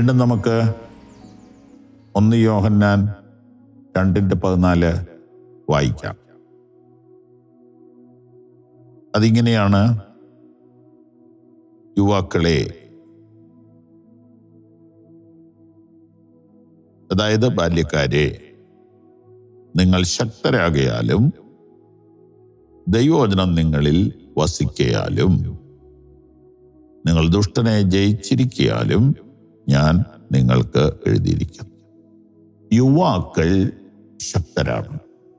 വീണ്ടും നമുക്ക് ഒന്ന് യോഹന്നാൻ രണ്ടിൻ്റെ പതിനാല് വായിക്കാം അതിങ്ങനെയാണ് യുവാക്കളെ അതായത് ബാല്യക്കാരെ നിങ്ങൾ ശക്തരാകയാലും ദൈവവചനം നിങ്ങളിൽ വസിക്കയാലും നിങ്ങൾ ദുഷ്ടനെ ജയിച്ചിരിക്കയാലും ഞാൻ നിങ്ങൾക്ക് എഴുതിയിരിക്കുന്നു യുവാക്കൾ ശക്തരാണ്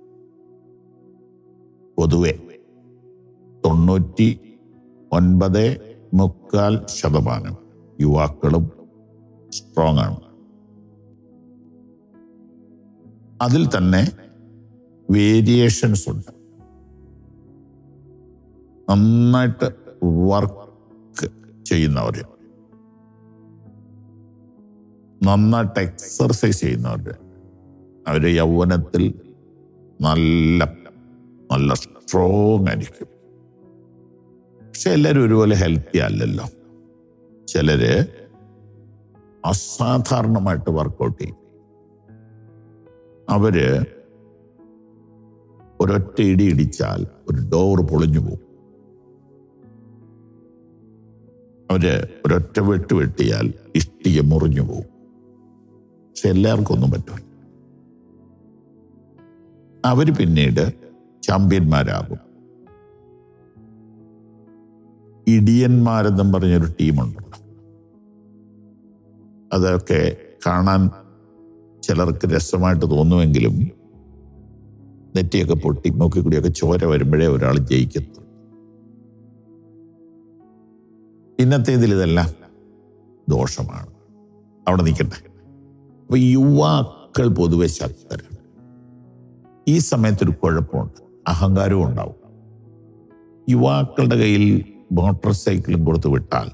പൊതുവെ തൊണ്ണൂറ്റി ഒൻപത് മുക്കാൽ ശതമാനം യുവാക്കളും സ്ട്രോങ് ആണ് അതിൽ തന്നെ വേരിയേഷൻസ് ഉണ്ട് നന്നായിട്ട് വർക്ക് ചെയ്യുന്നവർ നന്നായിട്ട് എക്സർസൈസ് ചെയ്യുന്നവർ അവര് യൗവനത്തിൽ നല്ല നല്ല സ്ട്രോങ് ആയിരിക്കും പക്ഷെ എല്ലാവരും ഒരുപോലെ ഹെൽത്തി അല്ലല്ലോ ചിലര് അസാധാരണമായിട്ട് വർക്കൗട്ട് ചെയ്യും അവര് ഒരൊറ്റ ഇടി ഇടിച്ചാൽ ഒരു ഡോർ പൊളിഞ്ഞു പോകും അവര് ഒരൊറ്റ വെട്ട് വെട്ടിയാൽ ഇഷ്ടിക മുറിഞ്ഞു പോകും പക്ഷെ എല്ലാവർക്കും ഒന്നും പറ്റില്ല അവര് പിന്നീട് ചാമ്പ്യന്മാരാകും ഇടിയന്മാരെന്നും പറഞ്ഞൊരു ടീമുണ്ടല്ലോ അതൊക്കെ കാണാൻ ചിലർക്ക് രസമായിട്ട് തോന്നുമെങ്കിലും നെറ്റിയൊക്കെ പൊട്ടി നോക്കി കൂടിയൊക്കെ ചോര വരുമ്പോഴേ ഒരാൾ ജയിക്കത്തു ഇന്നത്തേതിൽ ഇതെല്ലാം ദോഷമാണ് അവിടെ നിൽക്കട്ടെ അപ്പൊ യുവാക്കൾ പൊതുവെ ശക്തരാണ് ഈ സമയത്തൊരു കുഴപ്പമുണ്ട് അഹങ്കാരവും ഉണ്ടാവും യുവാക്കളുടെ കയ്യിൽ മോട്ടോർ സൈക്കിളും കൊടുത്തു വിട്ടാൽ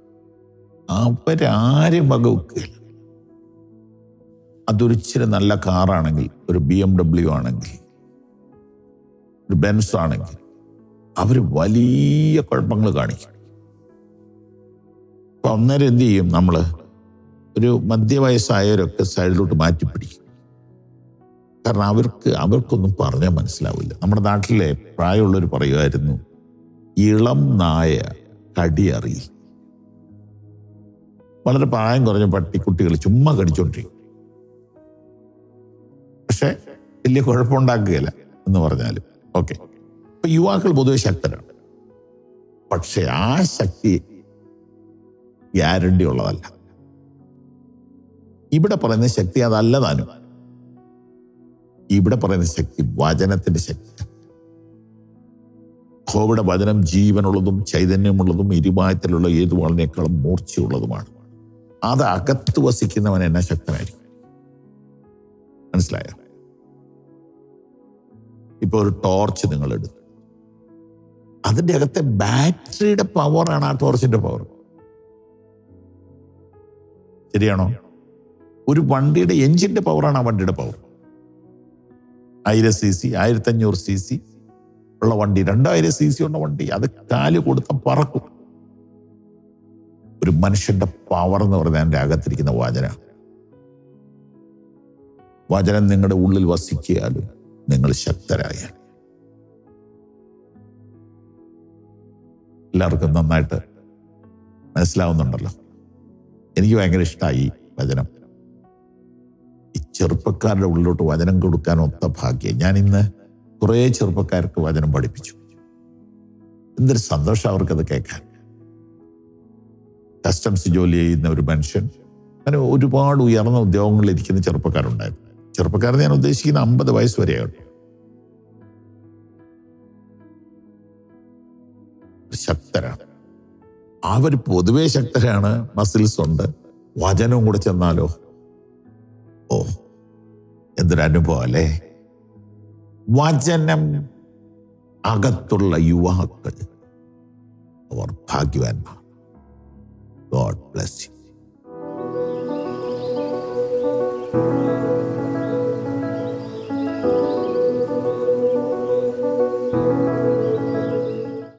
അവരാരും വകവെക്കുകയില്ല അതൊരു ഇച്ചിരി നല്ല കാറാണെങ്കിൽ ഒരു ബി എം ഡബ്ല്യു ആണെങ്കിൽ ഒരു ബെൻസ് ആണെങ്കിൽ അവർ വലിയ കുഴപ്പങ്ങൾ കാണിക്കും അപ്പൊ അന്നേരം എന്ത് ചെയ്യും നമ്മള് ഒരു മധ്യവയസ്സായവരൊക്കെ സൈഡിലോട്ട് മാറ്റി പിടിക്കും കാരണം അവർക്ക് അവർക്കൊന്നും പറഞ്ഞാൽ മനസ്സിലാവില്ല നമ്മുടെ നാട്ടിലെ പ്രായമുള്ളവർ പറയുമായിരുന്നു ഇളം നായ കടി അറിയില്ല വളരെ പ്രായം കുറഞ്ഞ പട്ടിക്കുട്ടികൾ ചുമ്മാ കടിച്ചോണ്ടിരിക്കും പക്ഷെ വലിയ കുഴപ്പമുണ്ടാക്കുകയില്ല എന്ന് പറഞ്ഞാലും ഓക്കെ ഇപ്പൊ യുവാക്കൾ പൊതുവെ ശക്തരാണ് പക്ഷെ ആ ശക്തി ഗ്യാരണ്ടി ഉള്ളതല്ല ഇവിടെ പറയുന്ന ശക്തി അതല്ല താനും ഇവിടെ പറയുന്ന ശക്തി വചനത്തിന്റെ ശക്തി കോവിഡ് വചനം ജീവനുള്ളതും ചൈതന്യമുള്ളതും ഇരുമായത്തിലുള്ള ഏതു വാളിനേക്കാളും മൂർച്ചയുള്ളതുമാണ് അത് അകത്ത് വസിക്കുന്നവൻ എന്നെ ശക്തനായിരിക്കും മനസ്സിലായോ ഇപ്പൊ ഒരു ടോർച്ച് നിങ്ങൾ എടുത്തു അതിന്റെ അകത്തെ ബാറ്ററിയുടെ പവറാണ് ആ ടോർച്ചിന്റെ പവർ ശരിയാണോ ഒരു വണ്ടിയുടെ എഞ്ചിന്റെ പവറാണ് ആ വണ്ടിയുടെ പവർ ആയിരം സി സി ആയിരത്തി അഞ്ഞൂറ് സി സി ഉള്ള വണ്ടി രണ്ടായിരം സി സി ഉള്ള വണ്ടി അത് കാല് കൊടുത്ത പറക്കും ഒരു മനുഷ്യന്റെ പവർ എന്ന് പറഞ്ഞാൽ എൻ്റെ അകത്തിരിക്കുന്ന വാചന വചനം നിങ്ങളുടെ ഉള്ളിൽ വസിക്കാലും നിങ്ങൾ ശക്തരായാൽ എല്ലാവർക്കും നന്നായിട്ട് മനസ്സിലാവുന്നുണ്ടല്ലോ എനിക്ക് ഭയങ്കര ഇഷ്ടമായി ഈ വചനം ഈ ചെറുപ്പക്കാരുടെ ഉള്ളിലോട്ട് വചനം കൊടുക്കാൻ ഒത്ത ഭാഗ്യം ഞാൻ ഇന്ന് കുറേ ചെറുപ്പക്കാർക്ക് വചനം പഠിപ്പിച്ചു എന്തൊരു സന്തോഷം അവർക്കത് കേൾക്കാൻ കസ്റ്റംസ് ജോലി ചെയ്യുന്ന ഒരു മനുഷ്യൻ അങ്ങനെ ഒരുപാട് ഉയർന്ന ഉദ്യോഗങ്ങളിൽ ഇരിക്കുന്ന ചെറുപ്പക്കാരുണ്ടായിരുന്നു ചെറുപ്പക്കാരെന്ന് ഞാൻ ഉദ്ദേശിക്കുന്ന അമ്പത് വയസ്സ് വരെയാണ് ശക്തരാണ് അവർ പൊതുവെ ശക്തരാണ് മസിൽസ് ഉണ്ട് വചനവും കൂടെ ചെന്നാലോ ഓ എന്തൊരു അനുഭവം അല്ലേ വചനം അകത്തുള്ള യുവാക്കൾ അവർ ഭാഗ്യവാന്മാർ ഗോഡ് ബ്ലസ് യു